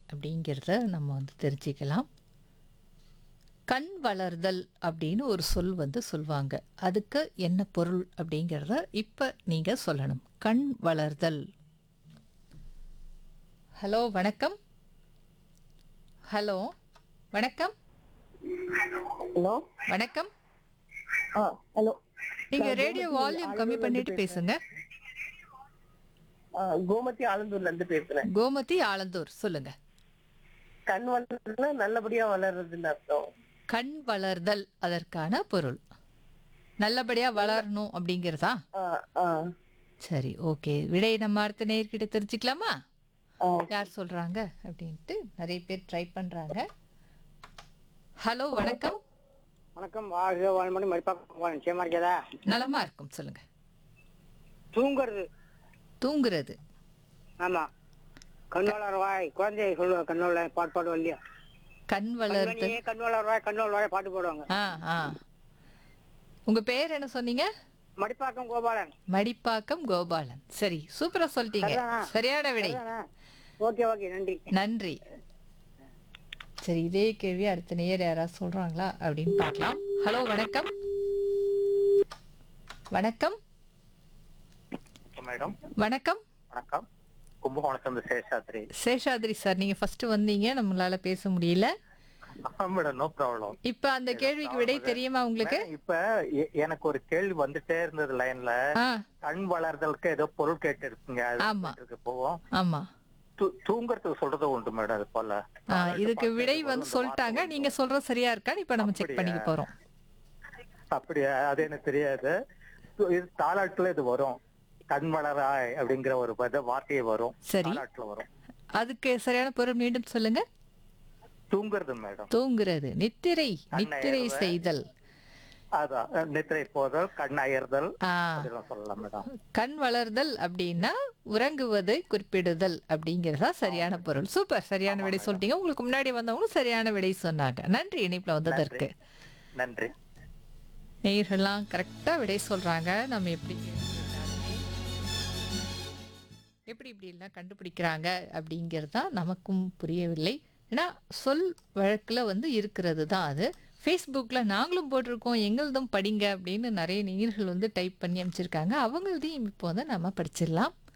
அப்படிங்கிறத நம்ம வந்து தெரிஞ்சுக்கலாம் கண் வளர்தல் அப்படின்னு ஒரு சொல் வந்து சொல்லுவாங்க அதுக்கு என்ன பொருள் அப்படிங்கிறத இப்போ நீங்கள் சொல்லணும் கண் வளர்தல் ஹலோ வணக்கம் ஹலோ வணக்கம் ஹலோ வணக்கம் ஆ ஹலோ நீங்க ரேடியோ வால்யூம் கம்மி பண்ணிட்டு பேசுங்க ஆ, கோமதி ஆலந்தூர்ல இருந்து பேசுறேன் கோமதி ஆலந்தூர் சொல்லுங்க கண் வளர்றதுன்னா நல்லபடியா வளர்றதுன்னு அர்த்தம் கண் வளர்தல் அதற்கான பொருள் நல்லபடியா வளரணும் அப்படிங்கிறதா ஆ, ஆ, சரி ஓகே விடை நம்ம அடுத்த நேர்கிட்ட தெரிஞ்சுக்கலாமா ஆ. யார் சொல்றாங்க அப்படின்ட்டு நிறைய பேர் ட்ரை பண்றாங்க ஹலோ வணக்கம் வணக்கம் வாழ்க வாழ்மணி மதிப்பாக்கம் நிச்சயமா இருக்கதா நலமா இருக்கும் சொல்லுங்க தூங்குறது தூங்குறது ஆமா கண்ணோளர் வாய் குழந்தைய சொல்லுவா கண்ணோள பாட்டு பாடுவோம் இல்லையா கண் வளர்தல் கண்மணியே கண்ணோளர் வாய் கண்ணோளர் வாய் பாட்டு பாடுவாங்க ஆ ஆ உங்க பேர் என்ன சொன்னீங்க மடிப்பாக்கம் கோபாலன் மடிப்பாக்கம் கோபாலன் சரி சூப்பரா சொல்லிட்டீங்க சரிதானா? சரியான விடை ஓகே ஓகே நன்றி நன்றி சரி இதே கேள்வி அடுத்த நேர் யாராவது சொல்றாங்களா அப்படின்னு பார்க்கலாம் ஹலோ வணக்கம் வணக்கம் மேடம் வணக்கம் வணக்கம் கும்பகோணத்துல சேஷாத்ரி சேஷாத்ரி சார் நீங்க ஃபர்ஸ்ட் வந்தீங்க நம்மளால பேச முடியல மேடம் நோ ப்ராப்ளம் இப்ப அந்த கேள்விக்கு விடை தெரியுமா உங்களுக்கு இப்ப எ- எனக்கு ஒரு கேள்வி வந்துட்டே இருந்தது லைன்ல ஆ கண் வளர்தலுக்கு ஏதோ பொருள் கேட்டு இருக்குங்க அது ஆமா. இருக்கு போவோம் ஆமா தூ- தூங்குறதுக்கு சொல்றது உண்டு மேடம் அது போல ஆ, இதுக்கு விடை வந்து சொல்லிட்டாங்க நீங்க சொல்றது சரியா இருக்கான்னு இப்ப நம்ம செக் பண்ணிக்க போறோம் அப்படியா அது எனக்கு தெரியாது து- இது தாலாட்டுல இது வரும் கண் வளராய் அப்படிங்கிற ஒரு பத வார்த்தையே வரும் சரி. தாலாட்டுல வரும் அதுக்கு சரியான பொருள் மீண்டும் சொல்லுங்க தூங்குறது மேடம் தூங்குறது நித்திரை கண்ணை நித்திரை ஏறுவ. செய்தல் அதான் நித்திரை போதல் கண் அயர்தல் ஆ அப்படிலாம் சொல்லலாம் மேடம் கண் வளர்தல் அப்படின்னா உறங்குவதை குறிப்பிடுதல் அப்படிங்கறதா சரியான பொருள் சூப்பர் சரியான விடை சொல்லிட்டீங்க உங்களுக்கு முன்னாடி வந்தவங்களும் சரியான விடை சொன்னாங்க நன்றி இணைப்புல வந்ததற்கு நன்றி நேயர்கள்லாம் கரெக்டா விடை சொல்றாங்க நம்ம எப்படி எப்படி இப்படி எல்லாம் கண்டுபிடிக்கிறாங்க அப்படிங்கிறது தான் நமக்கும் புரியவில்லை ஏன்னா சொல் வழக்கில் வந்து இருக்கிறது தான் அது ஃபேஸ்புக்கில் நாங்களும் போட்டிருக்கோம் எங்களதும் படிங்க அப்படின்னு நிறைய நேயர்கள் வந்து டைப் பண்ணி அமைச்சிருக்காங்க அவங்களதையும் இப்போ வந்து நம்ம படிச்சிடலாம்